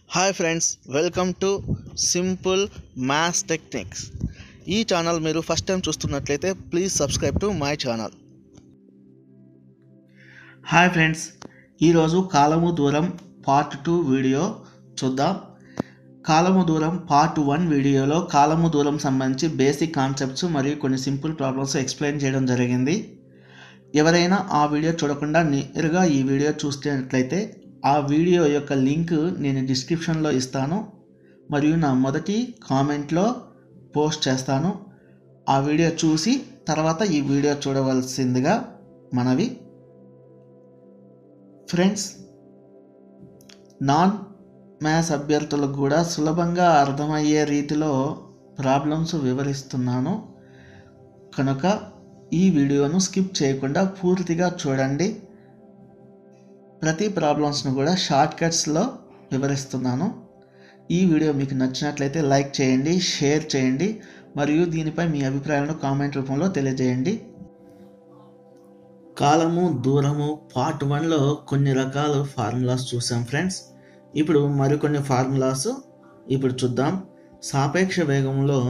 hi friends welcome to simple maths techniques ఈ channel మీరు first time చూస్తున్నట్లయితే please subscribe to my channel hi friends ఈరోజు కాలము దూరం పార్ట్ టూ వీడియో చూద్దాం కాలము దూరం పార్ట్ వన్ వీడియోలో కాలము దూరం సంబంధించి బేసిక్ కాన్సెప్ట్స్ మరియు కొన్ని సింపుల్ ప్రాబ్లమ్స్ ఎక్స్ప్లెయిన్ చేయడం జరిగింది ఎవరైనా ఆ వీడియో చూడకుండా నేరుగా ఈ వీడియో చూస్తున్నట్లయితే ఆ వీడియో యొక్క లింక్ నేను డిస్క్రిప్షన్లో ఇస్తాను మరియు నా మొదటి కామెంట్లో పోస్ట్ చేస్తాను ఆ వీడియో చూసి తర్వాత ఈ వీడియో చూడవలసిందిగా మనవి ఫ్రెండ్స్ నాన్ మ్యాథ్స్ అభ్యర్థులకు కూడా సులభంగా అర్థమయ్యే రీతిలో ప్రాబ్లమ్స్ వివరిస్తున్నాను కనుక ఈ వీడియోను స్కిప్ చేయకుండా పూర్తిగా చూడండి ప్రతి ప్రాబ్లమ్స్ను కూడా షార్ట్ కట్స్లో వివరిస్తున్నాను ఈ వీడియో మీకు నచ్చినట్లయితే లైక్ చేయండి షేర్ చేయండి మరియు దీనిపై మీ అభిప్రాయాలను కామెంట్ రూపంలో తెలియజేయండి కాలము దూరము పార్ట్ వన్లో కొన్ని రకాల ఫార్ములాస్ చూసాం ఫ్రెండ్స్ ఇప్పుడు మరికొన్ని ఫార్ములాస్ ఇప్పుడు చూద్దాం సాపేక్ష వేగంలో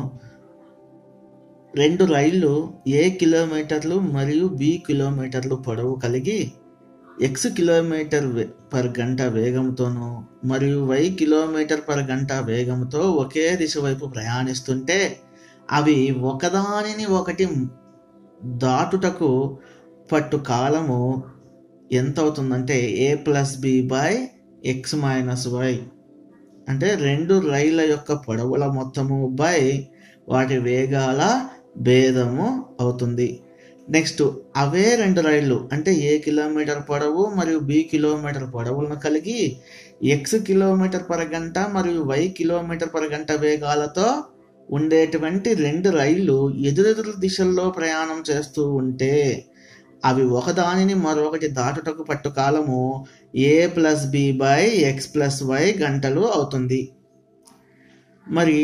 రెండు రైళ్లు ఏ కిలోమీటర్లు మరియు బి కిలోమీటర్లు పొడవు కలిగి ఎక్స్ కిలోమీటర్ పర్ గంట వేగంతోనూ మరియు వై కిలోమీటర్ పర్ గంట వేగంతో ఒకే దిశ వైపు ప్రయాణిస్తుంటే అవి ఒకదానిని ఒకటి దాటుటకు పట్టు కాలము ఎంత అవుతుందంటే a plus b by x minus y అంటే రెండు రైళ్ళ యొక్క పొడవుల మొత్తము బై వాటి వేగాల భేదము అవుతుంది నెక్స్ట్ అవే రెండు రైళ్లు అంటే ఏ కిలోమీటర్ పొడవు మరియు బి కిలోమీటర్ పొడవులను కలిగి ఎక్స్ కిలోమీటర్ పర్ గంట మరియు వై కిలోమీటర్ పర్ గంట వేగాలతో ఉండేటువంటి రెండు రైళ్లు ఎదురెదురు దిశల్లో ప్రయాణం చేస్తూ ఉంటే అవి ఒకదానిని మరొకటి దాటుటకు పట్టు కాలము a plus b by x plus y గంటలు అవుతుంది మరి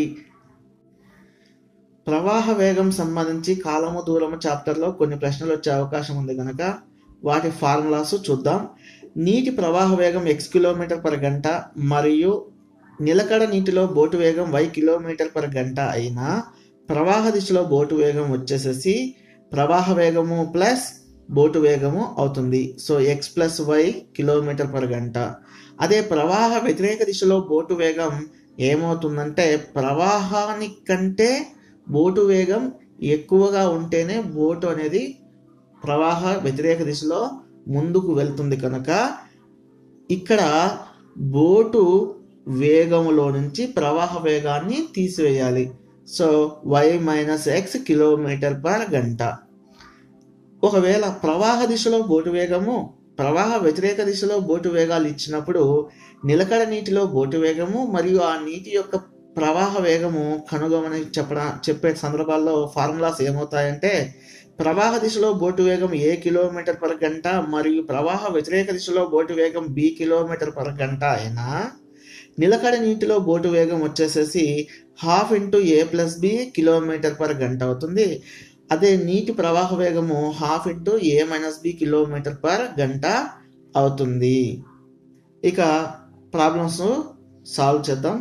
ప్రవాహ వేగం సంబంధించి కాలము దూరము చాప్టర్లో కొన్ని ప్రశ్నలు వచ్చే అవకాశం ఉంది కనుక వాటి ఫార్ములాస్ చూద్దాం నీటి ప్రవాహ వేగం ఎక్స్ కిలోమీటర్ పర్ గంట మరియు నిలకడ నీటిలో బోటు వేగం వై కిలోమీటర్ పర్ గంట అయినా ప్రవాహ దిశలో బోటు వేగం వచ్చేసేసి ప్రవాహ వేగము ప్లస్ బోటు వేగము అవుతుంది so x plus y kilometre per గంట అదే ప్రవాహ వ్యతిరేక దిశలో బోటు వేగం ఏమవుతుందంటే ప్రవాహానికంటే బోటు వేగం ఎక్కువగా ఉంటేనే బోటు అనేది ప్రవాహ వ్యతిరేక దిశలో ముందుకు వెళ్తుంది కనుక ఇక్కడ బోటు వేగములో నుంచి ప్రవాహ వేగాన్ని తీసివేయాలి so y minus x kilometre per గంట ఒకవేళ ప్రవాహ దిశలో బోటు వేగము ప్రవాహ వ్యతిరేక దిశలో బోటు వేగాలు ఇచ్చినప్పుడు నిలకడ నీటిలో బోటు వేగము మరియు ఆ నీటి యొక్క ప్రవాహ వేగము కనుగొమని చెప్పడం చెప్పే సందర్భాల్లో ఫార్ములాస్ ఏమవుతాయంటే ప్రవాహ దిశలో బోటు వేగం ఏ కిలోమీటర్ పర్ గంట మరియు ప్రవాహ వ్యతిరేక దిశలో బోటు వేగం బి కిలోమీటర్ పర్ గంట అయినా నిలకడ నీటిలో బోటు వేగం వచ్చేసేసి half into a plus b kilometre per గంట అవుతుంది అదే నీటి ప్రవాహ వేగము half into a minus b kilometre per గంట అవుతుంది ఇక ప్రాబ్లమ్స్ సాల్వ్ చేద్దాం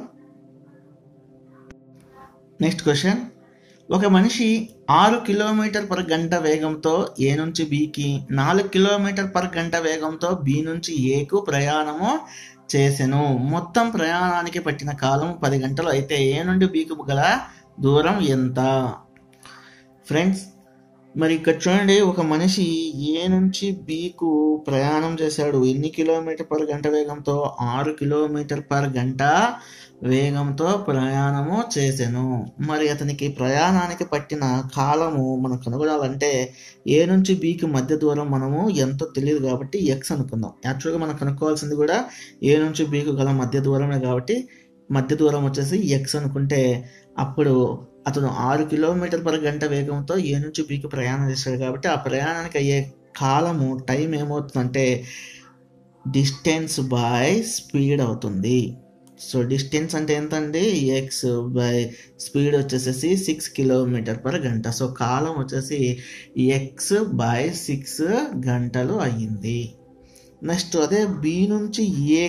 నెక్స్ట్ క్వశ్చన్ ఒక మనిషి ఆరు కిలోమీటర్ పర్ గంట వేగంతో ఏ నుంచి బికి నాలుగు కిలోమీటర్ పర్ గంట వేగంతో బి నుంచి ఏకు ప్రయాణము చేసెను మొత్తం ప్రయాణానికి పట్టిన కాలం పది గంటలు అయితే ఏ నుండి బీకు గల దూరం ఎంత ఫ్రెండ్స్ మరి ఇక్కడ చూడండి ఒక మనిషి ఏ నుంచి బీకు ప్రయాణం చేశాడు ఎన్ని కిలోమీటర్ పర్ గంట వేగంతో ఆరు కిలోమీటర్ పర్ గంట వేగంతో ప్రయాణము చేశాను మరి అతనికి ప్రయాణానికి పట్టిన కాలము మనం కనుగొనాలంటే ఏ నుంచి బీకి మధ్య దూరం మనము ఎంతో తెలియదు కాబట్టి ఎక్స్ అనుకుందాం యాక్చువల్గా మనం కనుక్కోవాల్సింది కూడా ఏ నుంచి బీకు గల మధ్య దూరమే కాబట్టి మధ్య దూరం వచ్చేసి ఎక్స్ అనుకుంటే అప్పుడు అతను ఆరు కిలోమీటర్ పర్ గంట వేగంతో ఏ నుంచి బీకి ప్రయాణం చేశాడు కాబట్టి ఆ ప్రయాణానికి అయ్యే కాలము టైం ఏమవుతుందంటే డిస్టెన్స్ బై స్పీడ్ అవుతుంది సో డిస్టెన్స్ అంటే ఎంతండి ఎక్స్ బై స్పీడ్ వచ్చేసేసి సిక్స్ కిలోమీటర్ పర్ గంట సో కాలం వచ్చేసి ఎక్స్ బై సిక్స్ గంటలు అయ్యింది నెక్స్ట్ అదే బి నుంచి ఏకి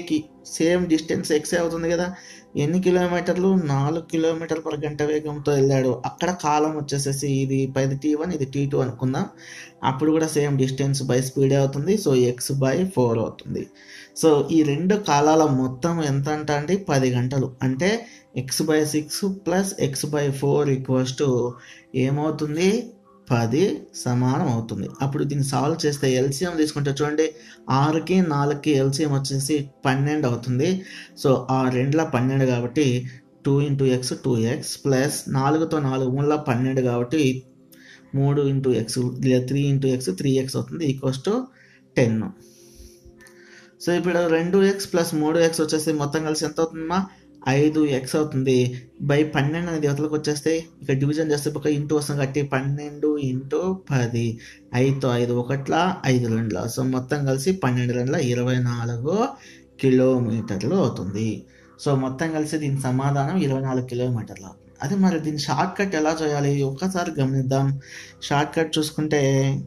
సేమ్ డిస్టెన్స్ ఎక్స్ అవుతుంది కదా ఎన్ని కిలోమీటర్లు నాలుగు కిలోమీటర్ పర్ గంట వేగంతో వెళ్ళాడు అక్కడ కాలం వచ్చేసేసి ఇది పది టీ వన్ ఇది టీ టూ అనుకుందాం అప్పుడు కూడా సేమ్ డిస్టెన్స్ బై స్పీడ్ అవుతుంది సో ఎక్స్ బై ఫోర్ అవుతుంది సో ఈ రెండు కాలాల మొత్తం ఎంత అంట అండి పది గంటలు అంటే x by six plus x by four equals to ఏమవుతుంది పది సమానం అవుతుంది అప్పుడు దీన్ని సాల్వ్ చేస్తే ఎల్సిఎం తీసుకుంటే చూడండి ఆరుకి నాలుగుకి ఎల్సిఎం వచ్చేసి పన్నెండు అవుతుంది సో ఆ రెండుల పన్నెండు కాబట్టి two into x two x plus నాలుగుతో నాలుగు మూడుల పన్నెండు కాబట్టి మూడు ఇంటూ ఎక్స్ లేదా three into x three x అవుతుంది ఈక్వల్స్ టు టెన్ సో ఇప్పుడు రెండు ఎక్స్ ప్లస్ మూడు ఎక్స్ వచ్చేసి మొత్తం కలిసి ఎంత అవుతుందమ్మా ఐదు ఎక్స్ అవుతుంది బై పన్నెండు అనేది అవతలకు వచ్చేస్తే ఇక్కడ డివిజన్ చేస్తే ఒక ఇంటూ వస్తుంది కాబట్టి పన్నెండు ఇంటూ పది ఐదుతో ఐదు ఒకట్ల ఐదు రెండుల సో మొత్తం కలిసి పన్నెండు రెండుల ఇరవై నాలుగు కిలోమీటర్లు అవుతుంది సో మొత్తం కలిసి దీని సమాధానం ఇరవై నాలుగు కిలోమీటర్లు అవుతుంది అదే మరి దీని షార్ట్ కట్ ఎలా చేయాలి ఒక్కసారి గమనిద్దాం షార్ట్ కట్ చూసుకుంటే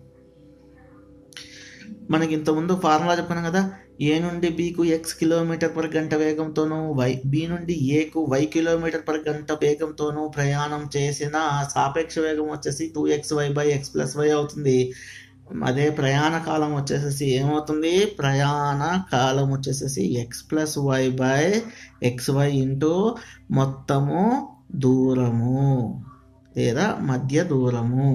మనకి ఇంతకుముందు ఫార్ములా చెప్పాను కదా ఏ నుండి బీకు ఎక్స్ కిలోమీటర్ పర్ గంట వేగంతోనూ వై బి నుండి ఏకు వై కిలోమీటర్ పర్ గంట వేగంతోనూ ప్రయాణం చేసిన సాపేక్ష వేగం వచ్చేసి two x y by x plus y అవుతుంది అదే ప్రయాణ కాలం వచ్చేసేసి ఏమవుతుంది ప్రయాణ కాలం వచ్చేసేసి x plus y by x y into మొత్తము దూరము లేదా మధ్య దూరము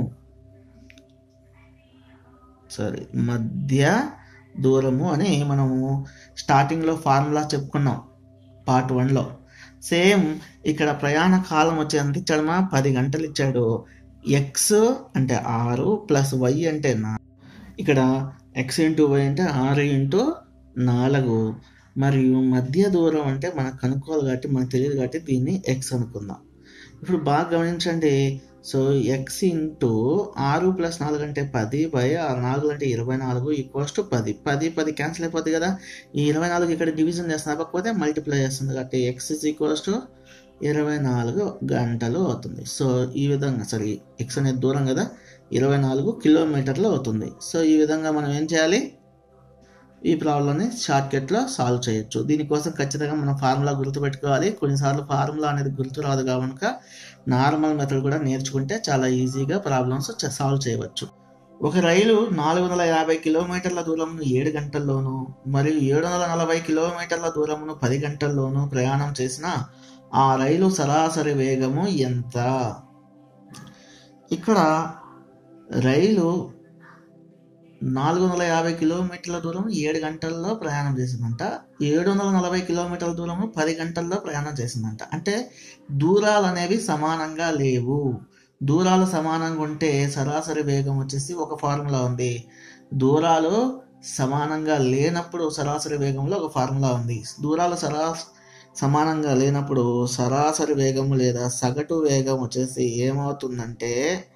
సారీ మధ్య దూరము అని మనము స్టార్టింగ్లో ఫార్ములా చెప్పుకున్నాం పార్ట్ వన్లో సేమ్ ఇక్కడ ప్రయాణ కాలం వచ్చి ఎంత ఇచ్చాడమా పది గంటలు ఇచ్చాడు ఎక్స్ అంటే ఆరు ప్లస్ వై అంటే నా ఇక్కడ ఎక్స్ ఇంటూ వై అంటే ఆరు ఇంటూ నాలుగు మరియు మధ్య దూరం అంటే మనకు కనుక్కోవాలి కాబట్టి మనకు తెలియదు కాబట్టి దీన్ని ఎక్స్ అనుకుందాం ఇప్పుడు బాగా గమనించండి సో ఎక్స్ ఇంటూ ఆరు ప్లస్ నాలుగు అంటే పది బై ఆరు నాలుగు అంటే ఇరవై నాలుగు ఈక్వల్స్ టు పది పది పది క్యాన్సిల్ అయిపోతుంది కదా ఈ ఇరవై నాలుగు ఇక్కడ డివిజన్ చేస్తున్నా కాకపోతే మల్టిప్లై చేస్తుంది కాబట్టి ఎక్స్ ఇస్ ఈక్వల్స్ టు ఇరవై నాలుగు గంటలు అవుతుంది సో ఈ విధంగా సరే ఎక్స్ అనేది దూరం కదా ఇరవై నాలుగు కిలోమీటర్లు అవుతుంది సో ఈ విధంగా మనం ఏం చేయాలి ఈ ప్రాబ్లమ్ని షార్ట్కట్లో సాల్వ్ చేయొచ్చు దీనికోసం ఖచ్చితంగా మనం ఫార్ములా గుర్తుపెట్టుకోవాలి కొన్నిసార్లు ఫార్ములా అనేది గుర్తు రాదు కనుక నార్మల్ మెథడ్ కూడా నేర్చుకుంటే చాలా ఈజీగా ప్రాబ్లమ్స్ సాల్వ్ చేయవచ్చు ఒక రైలు నాలుగు వందల యాభై కిలోమీటర్ల దూరంను ఏడు గంటల్లోనూ మరియు ఏడు వందల నలభై కిలోమీటర్ల దూరమును పది గంటల్లోనూ ప్రయాణం చేసిన ఆ రైలు సరాసరి వేగము ఎంత ఇక్కడ రైలు నాలుగు వందల యాభై కిలోమీటర్ల దూరం ఏడు గంటల్లో ప్రయాణం చేసిందంట ఏడు వందల నలభై కిలోమీటర్ల దూరం పది గంటల్లో ప్రయాణం చేసిందంట అంటే దూరాలు అనేవి సమానంగా లేవు దూరాలు సమానంగా ఉంటే సరాసరి వేగం వచ్చేసి ఒక ఫార్ములా ఉంది దూరాలు సమానంగా లేనప్పుడు సరాసరి వేగంలో ఒక ఫార్ములా ఉంది దూరాలు సరా సమానంగా లేనప్పుడు సరాసరి వేగం లేదా సగటు వేగం వచ్చేసి ఏమవుతుందంటే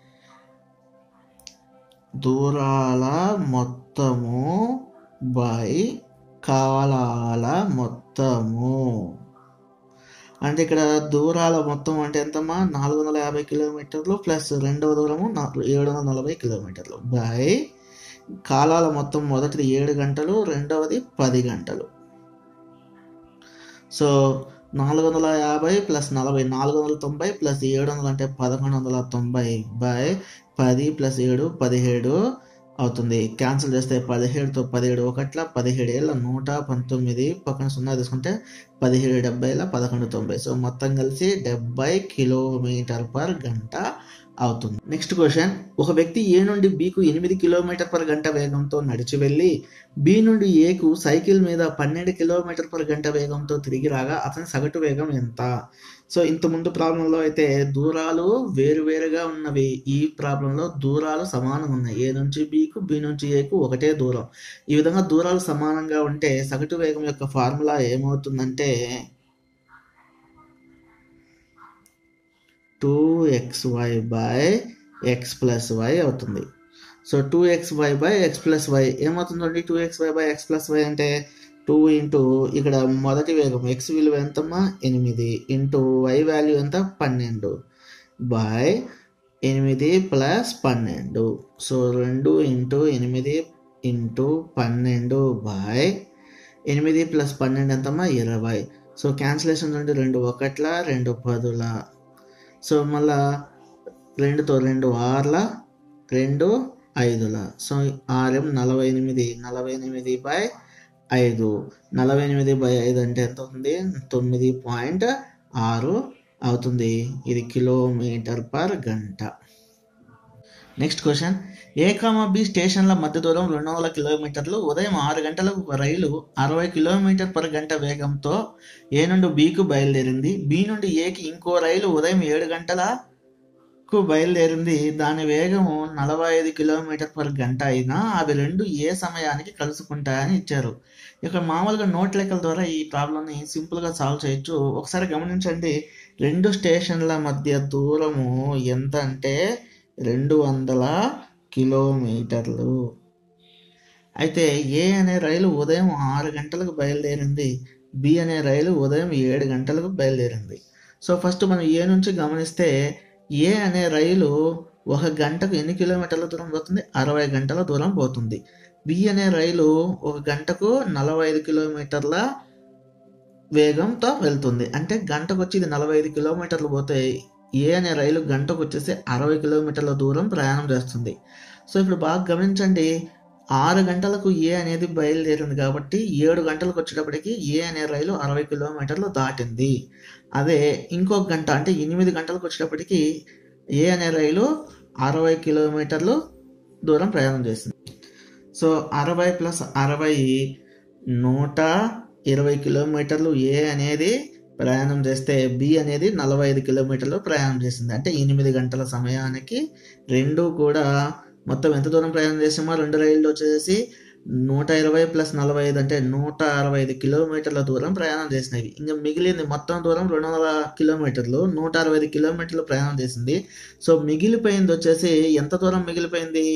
దూరాల మొత్తము బై కాలాల మొత్తము అంటే ఇక్కడ దూరాల మొత్తం అంటే ఎంతమ్మా నాలుగు వందల యాభై కిలోమీటర్లు ప్లస్ రెండవ దూరము ఏడు వందల నలభై కిలోమీటర్లు బై కాలాల మొత్తం మొదటిది ఏడు గంటలు రెండవది పది గంటలు సో నాలుగు వందల యాభై ప్లస్ నలభై నాలుగు వందల తొంభై ప్లస్ ఏడు వందలు అంటే పదకొండు వందల తొంభై బై పది ప్లస్ ఏడు పదిహేడు అవుతుంది క్యాన్సిల్ చేస్తే పదిహేడుతో పదిహేడు ఒకట్ల పదిహేడు ఏళ్ళ నూట పంతొమ్మిది పక్కన సున్నా తీసుకుంటే పదిహేడు డెబ్బైల పదకొండు తొంభై సో మొత్తం కలిసి డెబ్బై కిలోమీటర్ పర్ గంట అవుతుంది నెక్స్ట్ క్వశ్చన్ ఒక వ్యక్తి ఏ నుండి బికు ఎనిమిది కిలోమీటర్ పర్ గంట వేగంతో నడిచి వెళ్ళి బి నుండి ఏకు సైకిల్ మీద పన్నెండు కిలోమీటర్ పర్ గంట వేగంతో తిరిగి రాగా అతని సగటు వేగం ఎంత సో ఇంత ముందు ప్రాబ్లంలో అయితే దూరాలు వేరువేరుగా ఉన్నవి ఈ ప్రాబ్లంలో దూరాలు సమానంగా ఉన్నాయి ఏ నుంచి బికు బి నుంచి ఏకు ఒకటే దూరం ఈ విధంగా దూరాలు సమానంగా ఉంటే సగటు వేగం యొక్క ఫార్ములా ఏమవుతుందంటే two x y by x plus y అవుతుంది so two x y by x plus y ఏమవుతుందండి two x y by x plus y అంటే టూ ఇంటూ ఇక్కడ మొదటి వేగం ఎక్స్ విలువ ఎంతమ్మా ఎనిమిది ఇంటూ వై వాల్యూ ఎంత పన్నెండు బై ఎనిమిది ప్లస్ పన్నెండు సో రెండు ఇంటూ ఎనిమిది ఇంటూ పన్నెండు బై ఎనిమిది ప్లస్ పన్నెండు ఎంతమ్మా ఇరవై సో క్యాన్సిలేషన్ నుండి రెండు ఒకట్ల రెండు పదుల సో మళ్ళా రెండుతో రెండు ఆర్ల రెండు ఐదుల సో ఆర్ఎం నలభై ఎనిమిది నలభై ఎనిమిది బై ఐదు నలభై ఎనిమిది బై ఐదు అంటే ఎంత అవుతుంది తొమ్మిది పాయింట్ ఆరు అవుతుంది ఇది కిలోమీటర్ పర్ గంట next question a comma b స్టేషన్ల మధ్య దూరం రెండు వందల కిలోమీటర్లు ఉదయం ఆరు గంటలకు ఒక రైలు అరవై కిలోమీటర్ పర్ గంట వేగంతో ఏ నుండి బికు బయలుదేరింది బి నుండి ఏకి ఇంకో రైలు ఉదయం ఏడు గంటలకు బయలుదేరింది దాని వేగం నలభై ఐదు కిలోమీటర్ పర్ గంట అయినా అవి రెండు ఏ సమయానికి కలుసుకుంటాయని ఇచ్చారు ఇక్కడ మామూలుగా నోట్ లెక్కల ద్వారా ఈ ప్రాబ్లమ్ని సింపుల్గా సాల్వ్ చేయొచ్చు ఒకసారి గమనించండి రెండు స్టేషన్ల మధ్య దూరము ఎంత అంటే రెండు వందల కిలోమీటర్లు అయితే ఏ అనే రైలు ఉదయం ఆరు గంటలకు బయలుదేరింది బి అనే రైలు ఉదయం ఏడు గంటలకు బయలుదేరింది సో ఫస్ట్ మనం ఏ నుంచి గమనిస్తే ఏ అనే రైలు ఒక గంటకు ఎన్ని కిలోమీటర్ల దూరం పోతుంది అరవై గంటల దూరం పోతుంది బి అనే రైలు ఒక గంటకు నలభై ఐదు కిలోమీటర్ల వేగంతో వెళ్తుంది అంటే గంటకు వచ్చి ఇది నలభై ఐదు కిలోమీటర్లు పోతే ఏ అనే రైలు గంటకు వచ్చేసి అరవై కిలోమీటర్ల దూరం ప్రయాణం చేస్తుంది సో ఇప్పుడు బాగా గమనించండి ఆరు గంటలకు ఏ అనేది బయలుదేరింది కాబట్టి ఏడు గంటలకు వచ్చేటప్పటికి ఏ అనే రైలు అరవై కిలోమీటర్లు దాటింది అదే ఇంకొక గంట అంటే ఎనిమిది గంటలకు వచ్చేటప్పటికి ఏ అనే రైలు అరవై కిలోమీటర్లు దూరం ప్రయాణం చేసింది సో అరవై ప్లస్ అరవై నూట ఇరవై కిలోమీటర్లు ఏ అనేది ప్రయాణం చేస్తే బి అనేది నలభై ఐదు కిలోమీటర్లు ప్రయాణం చేసింది అంటే ఎనిమిది గంటల సమయానికి రెండు కూడా మొత్తం ఎంత దూరం ప్రయాణం చేసామో రెండు రైళ్ళు వచ్చేసి నూట ఇరవై ప్లస్ నలభై ఐదు అంటే నూట అరవై ఐదు కిలోమీటర్ల దూరం ప్రయాణం చేసినవి ఇంకా మిగిలింది మొత్తం దూరం రెండు వందల కిలోమీటర్లు నూట అరవై ఐదు కిలోమీటర్లు ప్రయాణం చేసింది సో మిగిలిపోయింది వచ్చేసి ఎంత దూరం మిగిలిపోయింది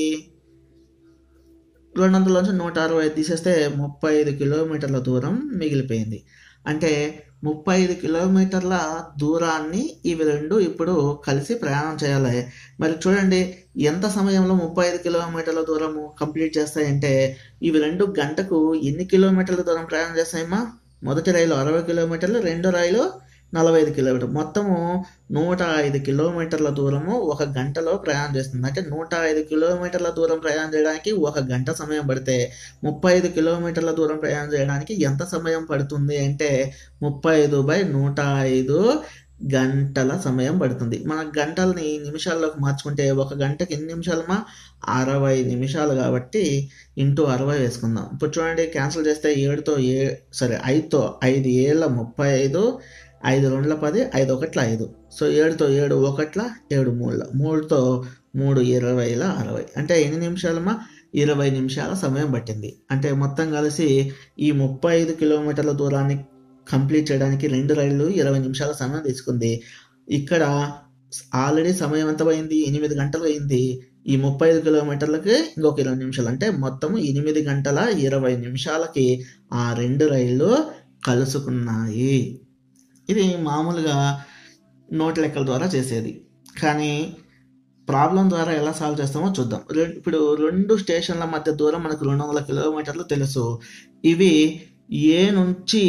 రెండు వందల నుంచి నూట అరవై ఐదు తీసేస్తే ముప్పై ఐదు కిలోమీటర్ల దూరం మిగిలిపోయింది అంటే ముప్పై ఐదు కిలోమీటర్ల దూరాన్ని ఇవి రెండు ఇప్పుడు కలిసి ప్రయాణం చేయాలి మరి చూడండి ఎంత సమయంలో ముప్పై ఐదు కిలోమీటర్ల దూరము కంప్లీట్ చేస్తాయంటే ఇవి రెండు గంటకు ఎన్ని కిలోమీటర్ల దూరం ప్రయాణం చేస్తాయమ్మా మొదటి రైలు అరవై కిలోమీటర్లు రెండో రైలు నలభై ఐదు కిలోమీటర్ మొత్తము నూట ఐదు కిలోమీటర్ల దూరము ఒక గంటలో ప్రయాణం చేస్తుంది అంటే నూట ఐదు కిలోమీటర్ల దూరం ప్రయాణం చేయడానికి ఒక గంట సమయం పడితే ముప్పై ఐదు కిలోమీటర్ల దూరం ప్రయాణం చేయడానికి ఎంత సమయం పడుతుంది అంటే ముప్పై ఐదు బై నూట ఐదు గంటల సమయం పడుతుంది మన గంటల్ని నిమిషాల్లోకి మార్చుకుంటే ఒక గంటకి ఎన్ని నిమిషాలమా అరవై నిమిషాలు కాబట్టి ఇంటూ అరవై వేసుకుందాం ఇప్పుడు చూడండి క్యాన్సిల్ చేస్తే ఏడుతో ఏ సరే ఐదుతో ఐదు ఏళ్ళ ముప్పై ఐదు ఐదు రెండుల పది ఐదు ఒకట్ల ఐదు సో ఏడుతో ఏడు ఒకట్ల ఏడు మూడుల మూడుతో మూడు ఇరవైల అరవై అంటే ఎన్ని నిమిషాలమా ఇరవై నిమిషాల సమయం పట్టింది అంటే మొత్తం కలిసి ఈ ముప్పై ఐదు కిలోమీటర్ల దూరాన్ని కంప్లీట్ చేయడానికి రెండు రైళ్లు ఇరవై నిమిషాల సమయం తీసుకుంది ఇక్కడ ఆల్రెడీ సమయం ఎంత పోయింది ఎనిమిది గంటలు అయింది ఈ ముప్పై ఐదు కిలోమీటర్లకి ఇంకొక ఇరవై నిమిషాలు అంటే మొత్తం ఎనిమిది గంటల ఇరవై నిమిషాలకి ఆ రెండు రైళ్ళు కలుసుకున్నాయి ఇది మామూలుగా నోట్ లెక్కల ద్వారా చేసేది కానీ ప్రాబ్లం ద్వారా ఎలా సాల్వ్ చేస్తామో చూద్దాం రెం- ఇప్పుడు రెండు స్టేషన్ల మధ్య దూరం మనకు రెండు వందల కిలోమీటర్లు తెలుసు ఇవి ఏ నుంచి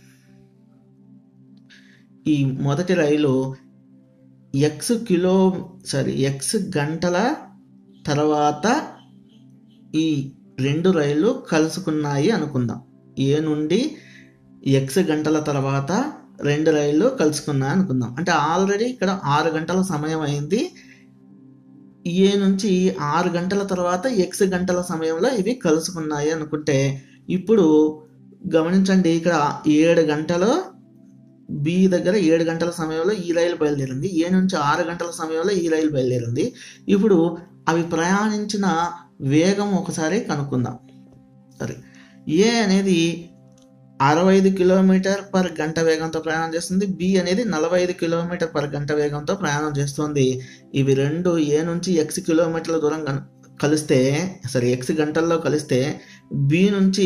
ఈ మొదటి రైలు ఎక్స్ కిలో సారీ ఎక్స్ గంటల తర్వాత ఈ రెండు రైళ్లు కలుసుకున్నాయి అనుకుందాం ఏ నుండి ఎక్స్ గంటల తర్వాత రెండు రైళ్లు కలుసుకున్నాయి అనుకుందాం అంటే ఆల్రెడీ ఇక్కడ ఆరు గంటల సమయం అయింది ఏ నుంచి ఆరు గంటల తర్వాత ఎక్స్ గంటల సమయంలో ఇవి కలుసుకున్నాయి అనుకుంటే ఇప్పుడు గమనించండి ఇక్కడ ఏడు గంటలు బి దగ్గర ఏడు గంటల సమయంలో ఈ రైలు బయలుదేరింది ఏ నుంచి ఆరు గంటల సమయంలో ఈ రైలు బయలుదేరింది ఇప్పుడు అవి ప్రయాణించిన వేగం ఒకసారి కనుక్కుందాం సరే ఏ అనేది అరవై ఐదు కిలోమీటర్ పర్ గంట వేగంతో ప్రయాణం చేస్తుంది బి అనేది నలభై ఐదు కిలోమీటర్ పర్ గంట వేగంతో ప్రయాణం చేస్తుంది ఇవి రెండు ఏ నుంచి ఎక్స్ కిలోమీటర్ల దూరం కన్- కలిస్తే సరే ఎక్స్ గంటల్లో కలిస్తే బి నుంచి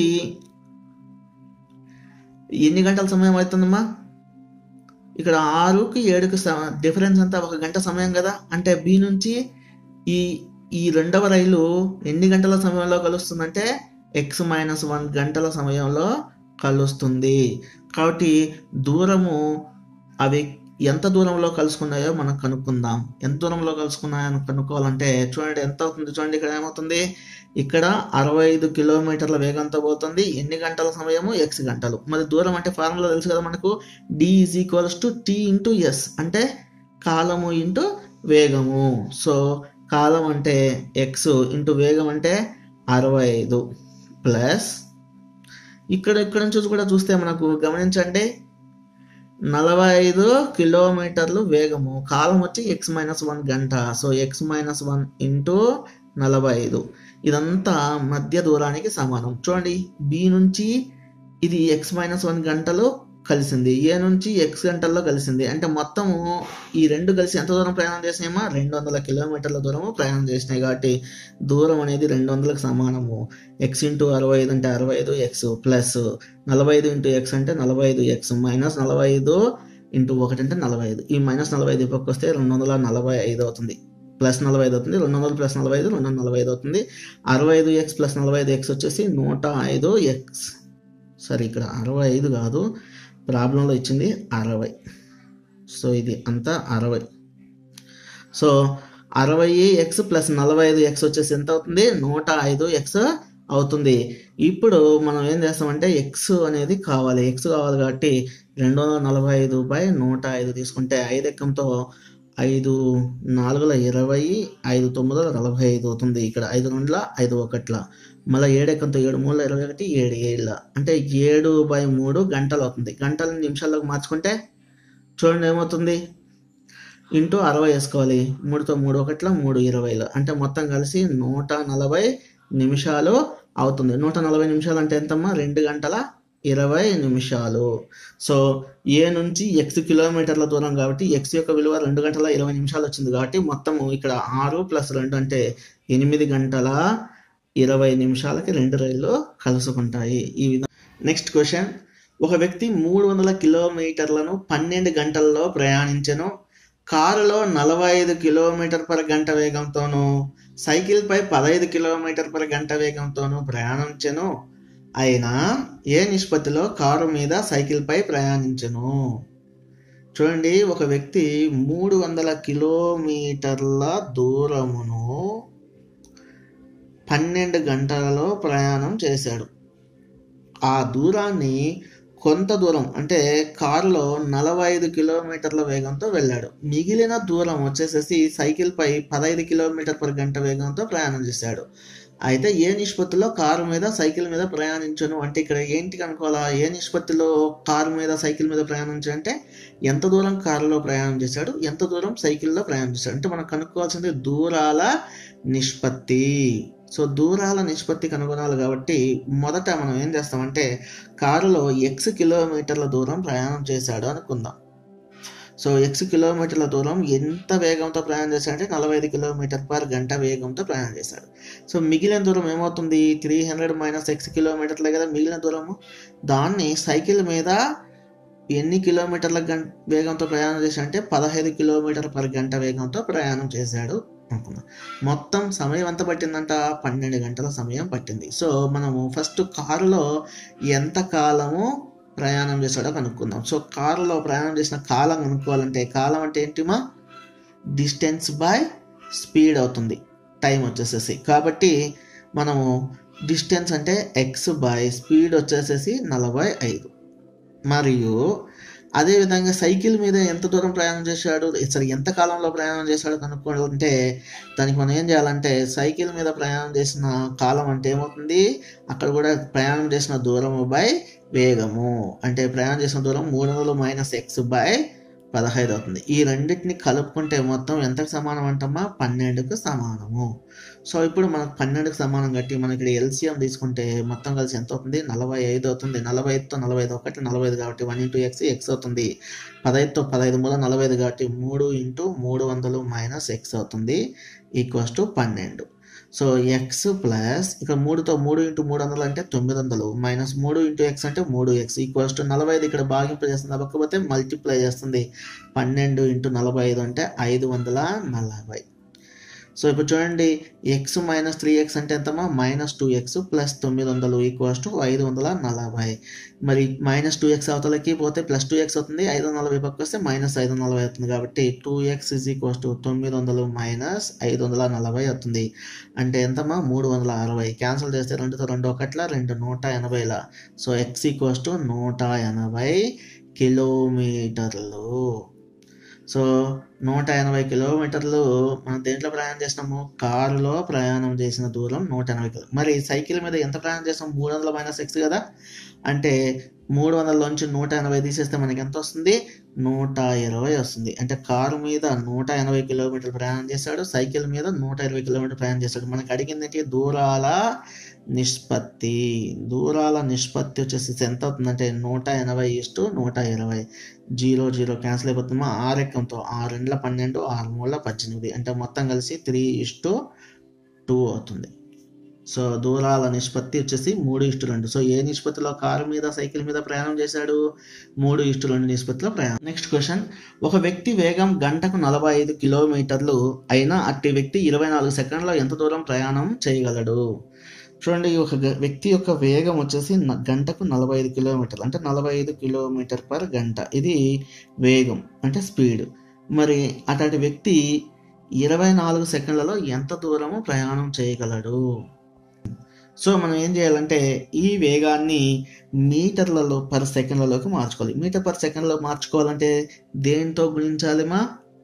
ఎన్ని గంటల సమయం అవుతుందమ్మా ఇక్కడ ఆరుకి ఏడుకి స- డిఫరెన్స్ అంతా ఒక గంట సమయం కదా అంటే బి నుంచి ఈ ఈ రెండవ రైలు ఎన్ని గంటల సమయంలో కలుస్తుందంటే ఎక్స్ మైనస్ వన్ గంటల సమయంలో కలుస్తుంది కాబట్టి దూరము అవి ఎంత దూరంలో కలుసుకున్నాయో మనం కనుక్కుందాం ఎంత దూరంలో కలుసుకున్నాయో కనుక్కోవాలంటే చూడండి ఎంత అవుతుంది చూడండి ఇక్కడ ఏమవుతుంది ఇక్కడ అరవై ఐదు కిలోమీటర్ల వేగంతో పోతుంది ఎన్ని గంటల సమయము ఎక్స్ గంటలు మరి దూరం అంటే ఫార్ములా తెలుసు కదా మనకు d is equals to t into s అంటే కాలము ఇంటూ వేగము సో కాలం అంటే ఎక్స్ ఇంటూ వేగం అంటే అరవై ఐదు ప్లస్ ఇక్కడ ఇక్కడ నుంచి కూడా చూస్తే మనకు గమనించండి నలభై ఐదు కిలోమీటర్లు వేగము కాలం వచ్చి ఎక్స్ మైనస్ వన్ గంట so x minus one into నలభై ఐదు ఇదంతా మధ్య దూరానికి సమానం చూడండి బి నుంచి ఇది ఎక్స్ మైనస్ వన్ గంటలు కలిసింది ఏ నుంచి ఎక్స్ గంటల్లో కలిసింది అంటే మొత్తము ఈ రెండు కలిసి ఎంత దూరం ప్రయాణం చేసినాయమ్మా రెండు వందల కిలోమీటర్ల దూరము ప్రయాణం చేసినాయి కాబట్టి దూరం అనేది రెండు వందలకు సమానము ఎక్స్ ఇంటూ అరవై ఐదు అంటే అరవై ఐదు ఎక్స్ ప్లస్ నలభై ఐదు ఇంటూ ఎక్స్ అంటే నలభై ఐదు ఎక్స్ మైనస్ నలభై ఐదు ఇంటూ ఒకటి అంటే నలభై ఐదు ఈ మైనస్ నలభై ఐదు పక్క వస్తే రెండు వందల నలభై ఐదు అవుతుంది ప్లస్ నలభై ఐదు అవుతుంది రెండు వందలు ప్లస్ నలభై ఐదు రెండు వందల నలభై ఐదు అవుతుంది అరవై ఐదు ఎక్స్ ప్లస్ నలభై ఐదు ఎక్స్ వచ్చేసి నూట ఐదు ఎక్స్ సరే ఇక్కడ అరవై ఐదు కాదు ప్రాబ్లంలో ఇచ్చింది అరవై సో ఇది అంతా అరవై సో అరవై ఎక్స్ ప్లస్ నలభై ఐదు ఎక్స్ వచ్చేసి ఎంత అవుతుంది నూట ఐదు ఎక్స్ అవుతుంది ఇప్పుడు మనం ఏం చేస్తామంటే ఎక్స్ అనేది కావాలి ఎక్స్ కావాలి కాబట్టి రెండు వందల నలభై ఐదు బై నూట ఐదు తీసుకుంటే ఐదు ఎక్కంతో ఐదు నాలుగుల ఇరవై ఐదు తొమ్మిదిల నలభై ఐదు అవుతుంది ఇక్కడ ఐదు రెండుల ఐదు ఒకట్ల మళ్ళీ ఏడు ఎక్కంతో ఏడు మూడుల ఇరవై ఒకటి ఏడు ఏళ్ళ అంటే ఏడు బై మూడు గంటలు అవుతుంది గంటలు నిమిషాల్లోకి మార్చుకుంటే చూడండి ఏమవుతుంది ఇంటూ అరవై వేసుకోవాలి మూడుతో మూడు ఒకట్ల మూడు ఇరవైలో అంటే మొత్తం కలిసి నూట నలభై నిమిషాలు అవుతుంది నూట నలభై నిమిషాలు అంటే ఎంతమ్మా రెండు గంటల ఇరవై నిమిషాలు సో ఏ నుంచి ఎక్స్ కిలోమీటర్ల దూరం కాబట్టి ఎక్స్ యొక్క విలువ రెండు గంటల ఇరవై నిమిషాలు వచ్చింది కాబట్టి మొత్తము ఇక్కడ ఆరు ప్లస్ రెండు అంటే ఎనిమిది గంటల ఇరవై నిమిషాలకి రెండు రైళ్ళు కలుసుకుంటాయి ఈ విధంగా నెక్స్ట్ క్వశ్చన్ ఒక వ్యక్తి మూడు వందల కిలోమీటర్లను పన్నెండు గంటల్లో ప్రయాణించెను కారులో నలభై ఐదు కిలోమీటర్ పర్ గంట వేగంతోనూ సైకిల్పై పదహైదు కిలోమీటర్ పర్ గంట వేగంతోనూ ప్రయాణించెను అయినా ఏ నిష్పత్తిలో కారు మీద సైకిల్పై ప్రయాణించెను చూడండి ఒక వ్యక్తి మూడు వందల కిలోమీటర్ల దూరమును పన్నెండు గంటలలో ప్రయాణం చేశాడు ఆ దూరాన్ని కొంత దూరం అంటే కారులో నలభై ఐదు కిలోమీటర్ల వేగంతో వెళ్ళాడు మిగిలిన దూరం వచ్చేసేసి సైకిల్పై పదహైదు కిలోమీటర్ పర్ గంట వేగంతో ప్రయాణం చేశాడు అయితే ఏ నిష్పత్తిలో కారు మీద సైకిల్ మీద ప్రయాణించను అంటే ఇక్కడ ఏంటి కనుకోవాలా ఏ నిష్పత్తిలో కారు మీద సైకిల్ మీద ప్రయాణించు అంటే ఎంత దూరం కారులో ప్రయాణం చేశాడు ఎంత దూరం సైకిల్లో ప్రయాణం చేశాడు అంటే మనం కనుక్కోవాల్సింది దూరాల నిష్పత్తి సో దూరాల నిష్పత్తి కనుగొనాలి కాబట్టి మొదట మనం ఏం చేస్తామంటే కారులో ఎక్స్ కిలోమీటర్ల దూరం ప్రయాణం చేశాడు అనుకుందాం సో ఎక్స్ కిలోమీటర్ల దూరం ఎంత వేగంతో ప్రయాణం చేశాడంటే నలభై ఐదు కిలోమీటర్ పర్ గంట వేగంతో ప్రయాణం చేశాడు సో మిగిలిన దూరం ఏమవుతుంది త్రీ హండ్రెడ్ మైనస్ ఎక్స్ కిలోమీటర్లే కదా మిగిలిన దూరము దాన్ని సైకిల్ మీద ఎన్ని కిలోమీటర్ల గం వేగంతో ప్రయాణం చేశాడంటే పదహైదు కిలోమీటర్ పర్ గంట వేగంతో ప్రయాణం చేశాడు అనుకుందాం మొత్తం సమయం ఎంత పట్టిందంట పన్నెండు గంటల సమయం పట్టింది సో మనము ఫస్ట్ కారులో ఎంత కాలము ప్రయాణం చేశాడో కనుక్కుందాం సో కారులో ప్రయాణం చేసిన కాలం కనుక్కోవాలంటే కాలం అంటే ఏంటిమా డిస్టెన్స్ బై స్పీడ్ అవుతుంది టైం వచ్చేసేసి కాబట్టి మనము డిస్టెన్స్ అంటే ఎక్స్ బై స్పీడ్ వచ్చేసేసి నలభై ఐదు మరియు అదేవిధంగా సైకిల్ మీద ఎంత దూరం ప్రయాణం చేశాడు సరే ఎంత కాలంలో ప్రయాణం చేశాడు కనుక్కుంటే దానికి మనం ఏం చేయాలంటే సైకిల్ మీద ప్రయాణం చేసిన కాలం అంటే ఏమవుతుంది అక్కడ కూడా ప్రయాణం చేసిన దూరము బై వేగము అంటే ప్రయాణం చేసిన దూరం మూడు వందలు మైనస్ ఎక్స్ బై పదహైదు అవుతుంది ఈ రెండింటిని కలుపుకుంటే మొత్తం ఎంతకు సమానం అంటమ్మా పన్నెండుకు సమానము సో ఇప్పుడు మనకు పన్నెండుకు సమానం కట్టి మనకి ఇక్కడ ఎల్సిఎం తీసుకుంటే మొత్తం కలిసి ఎంత అవుతుంది నలభై ఐదు అవుతుంది నలభై ఐదుతో నలభై ఐదు ఒకటి నలభై ఐదు కాబట్టి వన్ ఇంటూ ఎక్స్ ఎక్స్ అవుతుంది పదహైదుతో పదహైదు మూల నలభై ఐదు కాబట్టి మూడు ఇంటూ మూడు వందలు మైనస్ ఎక్స్ అవుతుంది ఈక్వల్స్ టు పన్నెండు సో ఎక్స్ ప్లస్ ఇక్కడ మూడుతో మూడు ఇంటూ మూడు వందలు అంటే తొమ్మిది వందలు మైనస్ మూడు ఇంటూ ఎక్స్ అంటే మూడు ఎక్స్ ఈక్వల్స్ టు నలభై ఐదు ఇక్కడ భాగింపు చేస్తుంది అవ్వకపోతే మల్టిప్లై చేస్తుంది పన్నెండు ఇంటూ నలభై ఐదు అంటే ఐదు వందల నలభై సో ఇప్పుడు చూడండి ఎక్స్ మైనస్ త్రీ ఎక్స్ అంటే ఎంతమా మైనస్ టూ ఎక్స్ ప్లస్ తొమ్మిది వందలు ఈక్వల్స్ టు ఐదు వందల నలభై మరి మైనస్ టూ ఎక్స్ అవతలకి పోతే ప్లస్ టూ ఎక్స్ అవుతుంది ఐదు వందల నలభై పక్కకు వస్తే మైనస్ ఐదు వందల నలభై అవుతుంది కాబట్టి two x is equals to తొమ్మిది వందలు మైనస్ ఐదు వందల నలభై అవుతుంది అంటే ఎంతమా మూడు వందల అరవై క్యాన్సిల్ చేస్తే రెండుతో రెండు ఒకట్ల రెండు నూట ఎనభైల సో ఎక్స్ ఈక్వల్స్ టు నూట ఎనభై కిలోమీటర్లు సో నూట ఎనభై కిలోమీటర్లు మనం దేంట్లో ప్రయాణం చేసినాము కారులో ప్రయాణం చేసిన దూరం నూట ఎనభై కిలో మరి సైకిల్ మీద ఎంత ప్రయాణం చేస్తాం మూడు వందల మైనస్ ఎక్స్ కదా అంటే మూడు వందలలోంచి నూట ఎనభై తీసేస్తే మనకి ఎంత వస్తుంది నూట ఇరవై వస్తుంది అంటే కారు మీద నూట ఎనభై కిలోమీటర్లు ప్రయాణం చేశాడు సైకిల్ మీద నూట ఇరవై కిలోమీటర్ ప్రయాణం చేశాడు మనకి అడిగింది ఏంటి దూరాల నిష్పత్తి దూరాల నిష్పత్తి వచ్చేసి ఎంత అవుతుందంటే నూట ఎనభై ఇస్టు నూట ఇరవై జీరో జీరో క్యాన్సిల్ అయిపోతుందా ఆరు ఎక్కంతో ఆరు రెండుల పన్నెండు ఆరు మూడుల పద్దెనిమిది అంటే మొత్తం కలిసి త్రీ ఇస్టు టూ అవుతుంది సో దూరాల నిష్పత్తి వచ్చేసి మూడు ఇష్టు రెండు సో ఏ నిష్పత్తిలో కారు మీద సైకిల్ మీద ప్రయాణం చేశాడు మూడు ఇష్టు రెండు నిష్పత్తిలో ప్రయాణం నెక్స్ట్ క్వశ్చన్ ఒక వ్యక్తి వేగం గంటకు నలభై ఐదు కిలోమీటర్లు అయినా అట్టి వ్యక్తి ఇరవై నాలుగు సెకండ్లో ఎంత దూరం ప్రయాణం చేయగలడు చూడండి ఒక గ- వ్యక్తి యొక్క వేగం వచ్చేసి న- గంటకు నలభై ఐదు కిలోమీటర్లు అంటే నలభై ఐదు కిలోమీటర్ పర్ గంట ఇది వేగం అంటే స్పీడ్ మరి అటువంటి వ్యక్తి ఇరవై నాలుగు సెకండ్లలో ఎంత దూరము ప్రయాణం చేయగలడు సో మనం ఏం చేయాలంటే ఈ వేగాన్ని మీటర్లలో పర్ సెకండ్లలోకి మార్చుకోవాలి మీటర్ పర్ సెకండ్లో మార్చుకోవాలంటే దేంతో గుణించాలి మా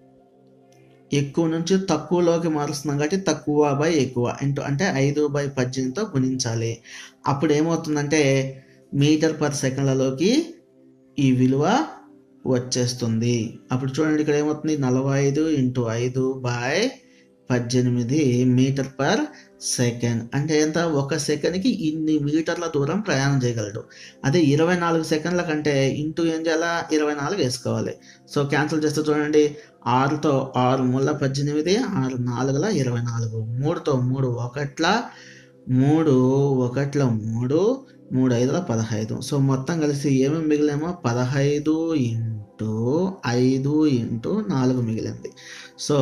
ఎక్కువ నుంచి తక్కువలోకి మారుస్తున్నాం కాబట్టి తక్కువ బై ఎక్కువ ఇంటూ అంటే ఐదు బై పద్దెనిమిదితో గుణించాలి అప్పుడు ఏమవుతుందంటే మీటర్ పర్ సెకండ్లలోకి ఈ విలువ వచ్చేస్తుంది అప్పుడు చూడండి ఇక్కడ ఏమవుతుంది నలభై ఐదు ఇంటూ ఐదు బై పద్దెనిమిది మీటర్ పర్ సెకండ్ అంటే ఎంత ఒక సెకండ్కి ఇన్ని మీటర్ల దూరం ప్రయాణం చేయగలడు అదే ఇరవై నాలుగు సెకండ్ల కంటే ఇంటూ ఏం చేయాలా ఇరవై నాలుగు వేసుకోవాలి సో క్యాన్సిల్ చేస్తే చూడండి ఆరుతో ఆరు మూల పద్దెనిమిది ఆరు నాలుగుల ఇరవై నాలుగు మూడుతో మూడు ఒకట్ల మూడు ఒకట్ల మూడు మూడు ఐదుల పదహైదు సో మొత్తం కలిసి ఏమేమి మిగిలేమో పదహైదు ఇంటూ ఐదు ఇంటూ నాలుగు మిగిలింది సో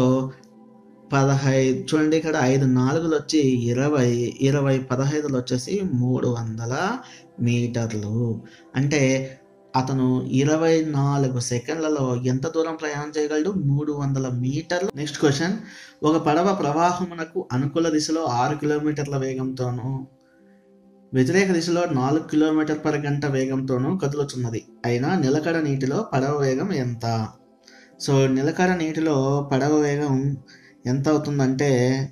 పదహైదు చూడండి ఇక్కడ ఐదు నాలుగులు వచ్చి ఇరవై ఇరవై పదహైదులు వచ్చేసి మూడు వందల మీటర్లు అంటే అతను ఇరవై నాలుగు సెకండ్లలో ఎంత దూరం ప్రయాణం చేయగలడు మూడు వందల మీటర్లు నెక్స్ట్ క్వశ్చన్ ఒక పడవ ప్రవాహమునకు అనుకూల దిశలో ఆరు కిలోమీటర్ల వేగంతోనూ వ్యతిరేక దిశలో నాలుగు కిలోమీటర్ పర్ గంట వేగంతోనూ కదులుతున్నది అయినా నిలకడ నీటిలో పడవ వేగం ఎంత సో నిలకడ నీటిలో పడవ వేగం ఎంత అవుతుందంటే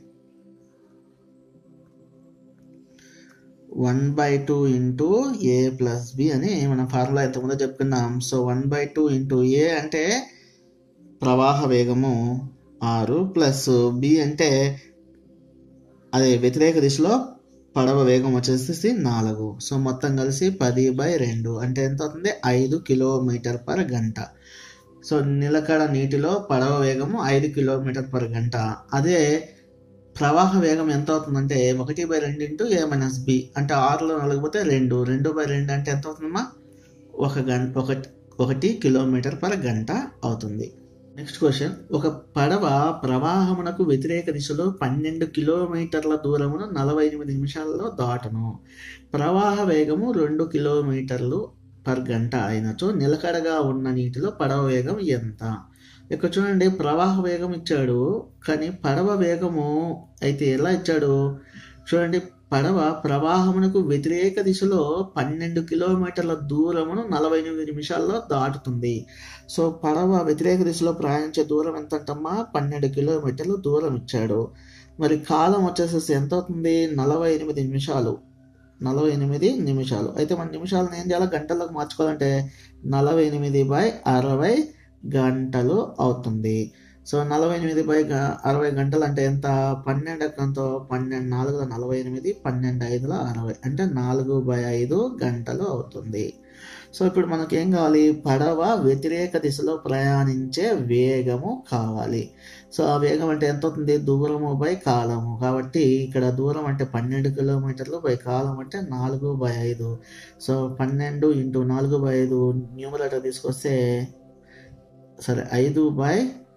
one by two into a plus b అని మనం ఫార్ములా ఇంతకుముందు చెప్పుకున్నాం so one by two into a అంటే ప్రవాహ వేగము ఆరు ప్లస్ బి అంటే అదే వ్యతిరేక దిశలో పడవ వేగం వచ్చేసి నాలుగు సో మొత్తం కలిసి పది బై రెండు అంటే ఎంత అవుతుంది ఐదు కిలోమీటర్ పర్ గంట సో నిలకడ నీటిలో పడవ వేగము ఐదు కిలోమీటర్ పర్ గంట అదే ప్రవాహ వేగం ఎంత అవుతుందంటే ఒకటి బై రెండు ఇంటూ ఏ మైనస్ బి అంటే ఆరులో నాలుగు పోతే రెండు రెండు బై రెండు అంటే ఎంత అవుతుందమ్మా ఒక గంట ఒకటి ఒకటి కిలోమీటర్ పర్ గంట అవుతుంది నెక్స్ట్ క్వశ్చన్ ఒక పడవ ప్రవాహమునకు వ్యతిరేక దిశలో పన్నెండు కిలోమీటర్ల దూరమును నలభై ఎనిమిది నిమిషాలలో దాటను ప్రవాహ వేగము రెండు కిలోమీటర్లు పర్ గంట అయినచో నిలకడగా ఉన్న నీటిలో పడవ వేగం ఎంత ఇక్కడ చూడండి ప్రవాహ వేగం ఇచ్చాడు కానీ పడవ వేగము అయితే ఎలా ఇచ్చాడు చూడండి పడవ ప్రవాహమునకు వ్యతిరేక దిశలో పన్నెండు కిలోమీటర్ల దూరమును నలభై ఎనిమిది నిమిషాల్లో దాటుతుంది సో పడవ వ్యతిరేక దిశలో ప్రయాణించే దూరం ఎంత అంటమ్మా పన్నెండు కిలోమీటర్లు దూరం ఇచ్చాడు మరి కాలం వచ్చేసేసి ఎంత అవుతుంది నలభై ఎనిమిది నిమిషాలు నలభై ఎనిమిది నిమిషాలు అయితే మన నిమిషాలను ఏం చేయాలి గంటల్లోకి మార్చుకోవాలంటే నలభై ఎనిమిది బై అరవై గంటలు అవుతుంది సో నలభై ఎనిమిది బై గ- అరవై గంటలు అంటే ఎంత పన్నెండు ఎక్కంతో పన్నెండు నాలుగుల నలభై ఎనిమిది పన్నెండు ఐదుల అరవై అంటే నాలుగు బై ఐదు గంటలు అవుతుంది సో ఇప్పుడు మనకి ఏం కావాలి పడవ వ్యతిరేక దిశలో ప్రయాణించే వేగము కావాలి సో ఆ వేగం అంటే ఎంత అవుతుంది దూరము బై కాలము కాబట్టి ఇక్కడ దూరం అంటే పన్నెండు కిలోమీటర్లు బై కాలం అంటే నాలుగు బై ఐదు సో పన్నెండు ఇంటూ నాలుగు బై ఐదు న్యూమరేటర్ తీసుకొస్తే సరే ఐదు బై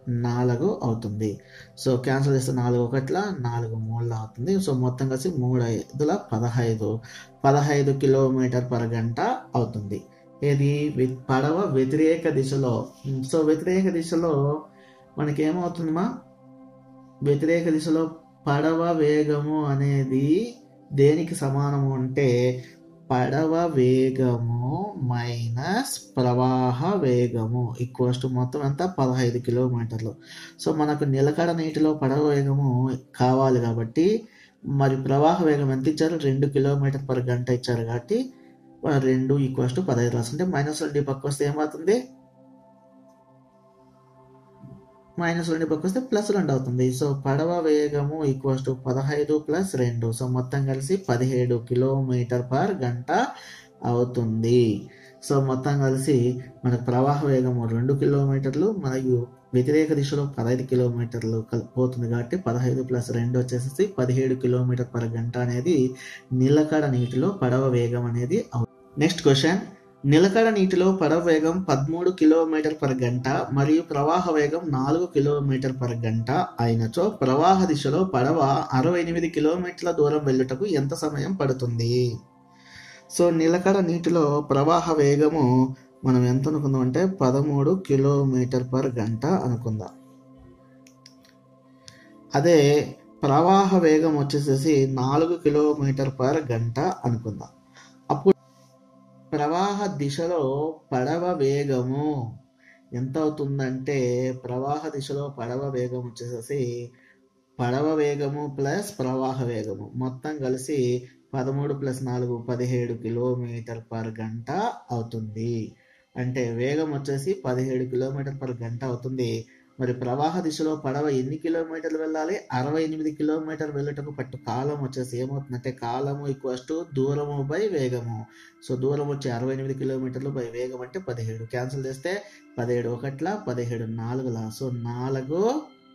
నాలుగు అవుతుంది సో క్యాన్సిల్ చేస్తే నాలుగు ఒకట్ల నాలుగు మూడుల అవుతుంది సో మొత్తం కలిసి మూడు ఐదుల పదహైదు పదహైదు కిలోమీటర్ పర్ గంట అవుతుంది ఏది వి- పడవ వ్యతిరేక దిశలో సో వ్యతిరేక దిశలో మనకి ఏమవుతుందమ్మా వ్యతిరేక దిశలో పడవ వేగము అనేది దేనికి సమానము అంటే పడవ వేగము మైనస్ ప్రవాహ వేగము ఈక్వల్స్ టు మొత్తం ఎంత పదహైదు కిలోమీటర్లు సో మనకు నిలకడ నీటిలో పడవ వేగము కావాలి కాబట్టి మరి ప్రవాహ వేగం ఎంత ఇచ్చారు రెండు కిలోమీటర్ పర్ గంట ఇచ్చారు కాబట్టి మన రెండు ఈక్వల్స్ టు పదహైదు రాసుకుంటే మైనస్ రెండు ఈ పక్క వస్తే ఏమవుతుంది మైనస్ రెండు పక్క వస్తే ప్లస్ రెండు అవుతుంది సో పడవ వేగము ఈక్వల్స్ టు పదహైదు ప్లస్ రెండు సో మొత్తం కలిసి పదిహేడు కిలోమీటర్ పర్ గంట అవుతుంది సో మొత్తం కలిసి మనకు ప్రవాహ వేగము రెండు కిలోమీటర్లు మరియు వ్యతిరేక దిశలో పదహైదు కిలోమీటర్లు కల్- పోతుంది కాబట్టి పదహైదు ప్లస్ రెండు వచ్చేసి పదిహేడు కిలోమీటర్ పర్ గంట అనేది నిలకడ నీటిలో పడవ వేగం అనేది నెక్స్ట్ క్వశ్చన్ నిలకడ నీటిలో పడవ వేగం పదమూడు కిలోమీటర్ పర్ గంట మరియు ప్రవాహ వేగం నాలుగు కిలోమీటర్ పర్ గంట అయినచో ప్రవాహ దిశలో పడవ అరవై ఎనిమిది కిలోమీటర్ల దూరం వెళ్ళుటకు ఎంత సమయం పడుతుంది సో నిలకడ నీటిలో ప్రవాహ వేగము మనం ఎంత అనుకుందాం అంటే పదమూడు కిలోమీటర్ పర్ గంట అనుకుందాం అదే ప్రవాహ వేగం వచ్చేసేసి నాలుగు కిలోమీటర్ పర్ గంట అనుకుందాం అప్పుడు ప్రవాహ దిశలో పడవ వేగము ఎంత అవుతుందంటే ప్రవాహ దిశలో పడవ వేగం వచ్చేసేసి పడవ వేగము ప్లస్ ప్రవాహ వేగము మొత్తం కలిసి పదమూడు ప్లస్ నాలుగు పదిహేడు కిలోమీటర్ పర్ గంట అవుతుంది అంటే వేగం వచ్చేసి పదిహేడు కిలోమీటర్ పర్ గంట అవుతుంది మరి ప్రవాహ దిశలో పడవ ఎన్ని కిలోమీటర్లు వెళ్ళాలి అరవై ఎనిమిది కిలోమీటర్ వెళ్ళటకు పట్టు కాలం వచ్చేసి ఏమవుతుందంటే కాలము ఈక్వల్స్ టు దూరము బై వేగము సో దూరం వచ్చి అరవై ఎనిమిది కిలోమీటర్లు బై వేగం అంటే పదిహేడు క్యాన్సిల్ చేస్తే పదిహేడు ఒకట్ల పదిహేడు నాలుగులా సో నాలుగు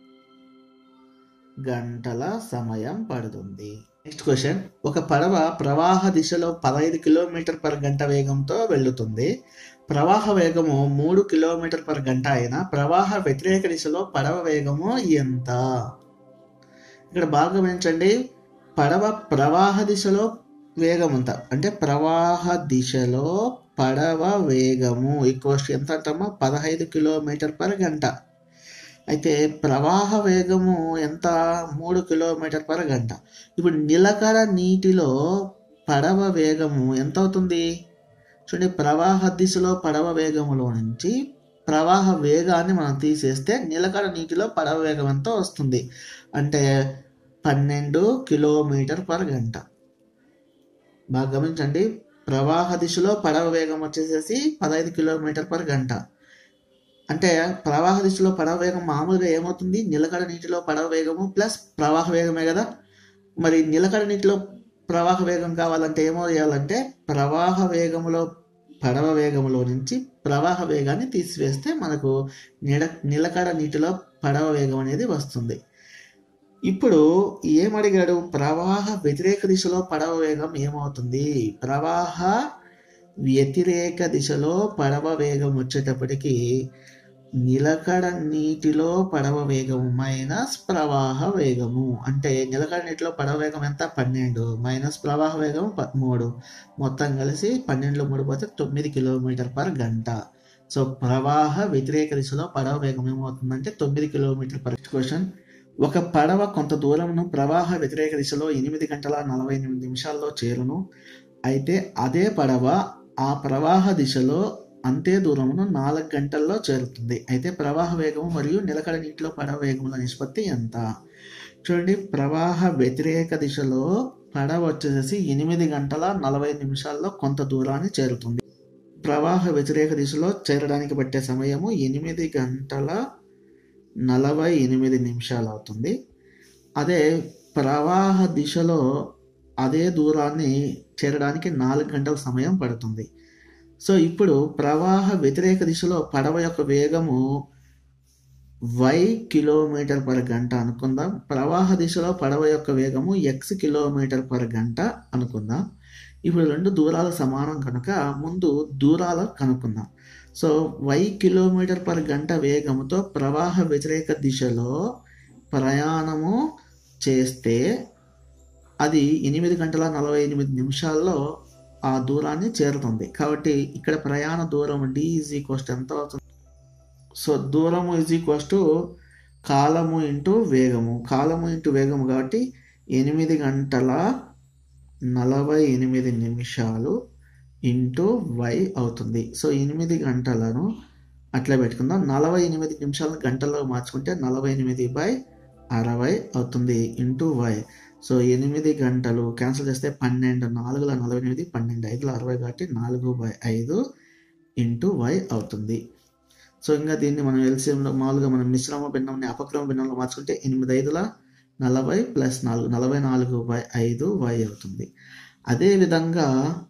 గంటల సమయం పడుతుంది నెక్స్ట్ క్వశ్చన్ ఒక పడవ ప్రవాహ దిశలో పదహైదు కిలోమీటర్ పర్ గంట వేగంతో వెళ్తుంది ప్రవాహ వేగము మూడు కిలోమీటర్ పర్ గంట అయినా ప్రవాహ వ్యతిరేక దిశలో పడవ వేగము ఎంత ఇక్కడ బాగా గమనించండి పడవ ప్రవాహ దిశలో వేగం ఎంత అంటే ప్రవాహ దిశలో పడవ వేగము ఈక్వల్స్ ఎంత అంటామా పదహైదు కిలోమీటర్ పర్ గంట అయితే ప్రవాహ వేగము ఎంత మూడు కిలోమీటర్ పర్ గంట ఇప్పుడు నిలకడ నీటిలో పడవ వేగము ఎంత అవుతుంది చూడండి ప్రవాహ దిశలో పడవ వేగములో నుంచి ప్రవాహ వేగాన్ని మనం తీసేస్తే నిలకడ నీటిలో పడవ వేగం ఎంత వస్తుంది అంటే పన్నెండు కిలోమీటర్ పర్ గంట బాగా గమనించండి ప్రవాహ దిశలో పడవ వేగం వచ్చేసేసి పదహైదు కిలోమీటర్ పర్ గంట అంటే ప్రవాహ దిశలో పడవ వేగం మామూలుగా ఏమవుతుంది నిలకడ నీటిలో పడవ వేగము ప్లస్ ప్రవాహ వేగమే కదా మరి నిలకడ నీటిలో ప్రవాహ వేగం కావాలంటే ఏమో చేయాలంటే ప్రవాహ వేగములో పడవ వేగములో నుంచి ప్రవాహ వేగాన్ని తీసివేస్తే మనకు నిల నిలకడ నీటిలో పడవ వేగం అనేది వస్తుంది ఇప్పుడు ఏమడిగాడు ప్రవాహ వ్యతిరేక దిశలో పడవ వేగం ఏమవుతుంది ప్రవాహ వ్యతిరేక దిశలో పడవ వేగం వచ్చేటప్పటికి నిలకడ నీటిలో పడవ వేగము మైనస్ ప్రవాహ వేగము అంటే నిలకడ నీటిలో పడవ వేగం ఎంత పన్నెండు మైనస్ ప్రవాహ వేగం మూడు మొత్తం కలిసి పన్నెండులో మూడు పోతే తొమ్మిది కిలోమీటర్ పర్ గంట సో ప్రవాహ వ్యతిరేక దిశలో పడవ వేగం ఏమవుతుందంటే తొమ్మిది కిలోమీటర్ పర్ క్వశ్చన్ ఒక పడవ కొంత దూరంను ప్రవాహ వ్యతిరేక దిశలో ఎనిమిది గంటల నలభై ఎనిమిది నిమిషాల్లో చేరును అయితే అదే పడవ ఆ ప్రవాహ దిశలో అంతే దూరమును నాలుగు గంటల్లో చేరుతుంది అయితే ప్రవాహ వేగము మరియు నిలకడ నీటిలో పడవ వేగముల నిష్పత్తి ఎంత చూడండి ప్రవాహ వ్యతిరేక దిశలో పడవ వచ్చేసి ఎనిమిది గంటల నలభై నిమిషాల్లో కొంత దూరాన్ని చేరుతుంది ప్రవాహ వ్యతిరేక దిశలో చేరడానికి పట్టే సమయము ఎనిమిది గంటల నలభై ఎనిమిది నిమిషాలు అవుతుంది అదే ప్రవాహ దిశలో అదే దూరాన్ని చేరడానికి నాలుగు గంటల సమయం పడుతుంది సో ఇప్పుడు ప్రవాహ వ్యతిరేక దిశలో పడవ యొక్క వేగము వై కిలోమీటర్ పర్ గంట అనుకుందాం ప్రవాహ దిశలో పడవ యొక్క వేగము ఎక్స్ కిలోమీటర్ పర్ గంట అనుకుందాం ఇప్పుడు రెండు దూరాలు సమానం కనుక ముందు దూరాలు కనుక్కుందాం సో వై కిలోమీటర్ పర్ గంట వేగంతో ప్రవాహ వ్యతిరేక దిశలో ప్రయాణము చేస్తే అది ఎనిమిది గంటల నలభై ఎనిమిది నిమిషాల్లో ఆ దూరాన్ని చేరుతుంది కాబట్టి ఇక్కడ ప్రయాణ దూరం డి ఈజ్ ఈక్వస్ ఎంత అవుతుంది సో దూరము ఈజ్ ఈక్వస్ టు కాలము ఇంటూ వేగము కాలము ఇంటూ వేగము కాబట్టి ఎనిమిది గంటల నలభై ఎనిమిది నిమిషాలు ఇంటూ వై అవుతుంది సో ఎనిమిది గంటలను అట్లా పెట్టుకుందాం నలభై ఎనిమిది నిమిషాలను గంటల్లో మార్చుకుంటే నలభై ఎనిమిది బై అరవై అవుతుంది ఇంటూ వై సో ఎనిమిది గంటలు క్యాన్సిల్ చేస్తే పన్నెండు నాలుగుల నలభై ఎనిమిది పన్నెండు ఐదుల అరవై కాబట్టి నాలుగు బై ఐదు ఇంటూ వై అవుతుంది సో ఇంకా దీన్ని మనం ఎల్సిఎంలో మామూలుగా మనం మిశ్రమ భిన్నంని అపక్రమ భిన్నంలో మార్చుకుంటే ఎనిమిది ఐదుల నలభై ప్లస్ నాలుగు నలభై నాలుగు బై ఐదు వై అవుతుంది అదేవిధంగా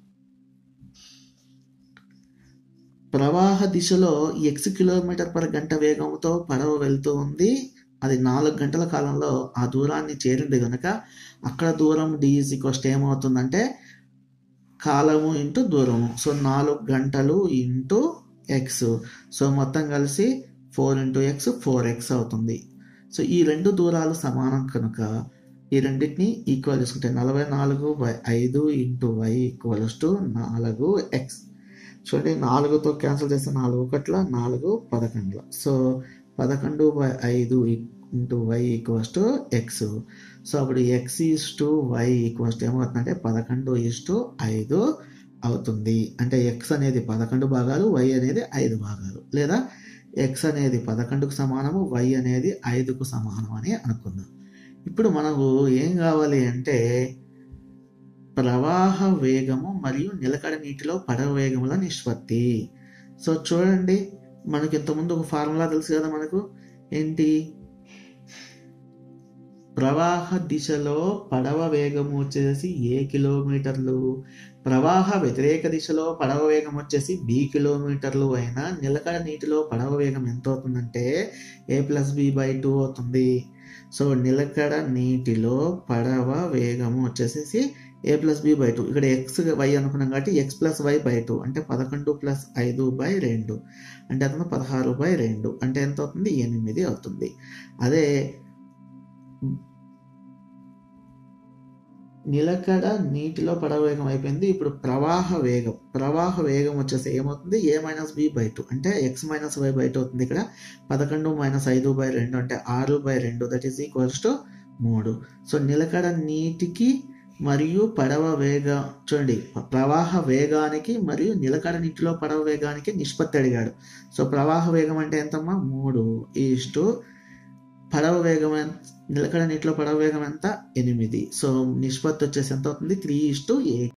ప్రవాహ దిశలో ఎక్స్ కిలోమీటర్ పర్ గంట వేగంతో పడవ వెళ్తూ ఉంది అది నాలుగు గంటల కాలంలో ఆ దూరాన్ని చేరింది కనుక అక్కడ దూరం డిఈజ్ ఈక్వస్ట్ ఏమవుతుందంటే కాలము ఇంటూ దూరము సో నాలుగు గంటలు ఇంటూ ఎక్స్ సో మొత్తం కలిసి four into x four x అవుతుంది సో ఈ రెండు దూరాలు సమానం కనుక ఈ రెండింటిని ఈక్వల్ చేసుకుంటే నలభై నాలుగు బై ఐదు ఇంటూ వై ఈక్వల్స్ టు నాలుగు ఎక్స్ చూడండి నాలుగుతో క్యాన్సిల్ చేస్తే నాలుగు ఒకట్ల నాలుగు పదకొండుల సో పదకొండు బై ఐదు into y equals to x so అప్పుడు x is to y equals to ఏమవుతుందంటే పదకొండు ఈస్ టు ఐదు అవుతుంది అంటే ఎక్స్ అనేది పదకొండు భాగాలు వై అనేది ఐదు భాగాలు లేదా ఎక్స్ అనేది పదకొండుకు సమానము వై అనేది ఐదుకు సమానం అని అనుకుందాం ఇప్పుడు మనకు ఏం కావాలి అంటే ప్రవాహ వేగము మరియు నిలకడ నీటిలో పడవ వేగముల నిష్పత్తి సో చూడండి మనకి ఇంతకుముందు ఒక ఫార్ములా తెలుసు కదా మనకు ఏంటి ప్రవాహ దిశలో పడవ వేగం వచ్చేసి ఏ కిలోమీటర్లు ప్రవాహ వ్యతిరేక దిశలో పడవ వేగం వచ్చేసి బి కిలోమీటర్లు అయినా నిలకడ నీటిలో పడవ వేగం ఎంత అవుతుందంటే a plus b by two అవుతుంది సో నిలకడ నీటిలో పడవ వేగము వచ్చేసేసి a plus b by two ఇక్కడ ఎక్స్ వై అనుకున్నాం కాబట్టి x plus y by two అంటే పదకొండు ప్లస్ ఐదు బై రెండు అంటే అతను పదహారు బై రెండు అంటే ఎంత అవుతుంది ఎనిమిది అవుతుంది అదే నిలకడ నీటిలో పడవ వేగం అయిపోయింది ఇప్పుడు ప్రవాహ వేగం ప్రవాహ వేగం వచ్చేసి ఏమవుతుంది a minus b by two అంటే x minus y by two అవుతుంది ఇక్కడ పదకొండు మైనస్ ఐదు బై రెండు అంటే ఆరు బై రెండు దట్ ఈస్ ఈక్వల్స్ టు మూడు సో నిలకడ నీటికి మరియు పడవ వేగ చూడండి ప్రవాహ వేగానికి మరియు నిలకడ నీటిలో పడవ వేగానికి నిష్పత్తి అడిగాడు సో ప్రవాహ వేగం అంటే ఎంతమ్మా మూడు ఈస్టు పడవ వేగం ఎంత నిలకడ నీటిలో పడవ వేగం ఎంత ఎనిమిది సో నిష్పత్తి వచ్చేసి ఎంత అవుతుంది త్రీ ఇస్ టు ఎయిట్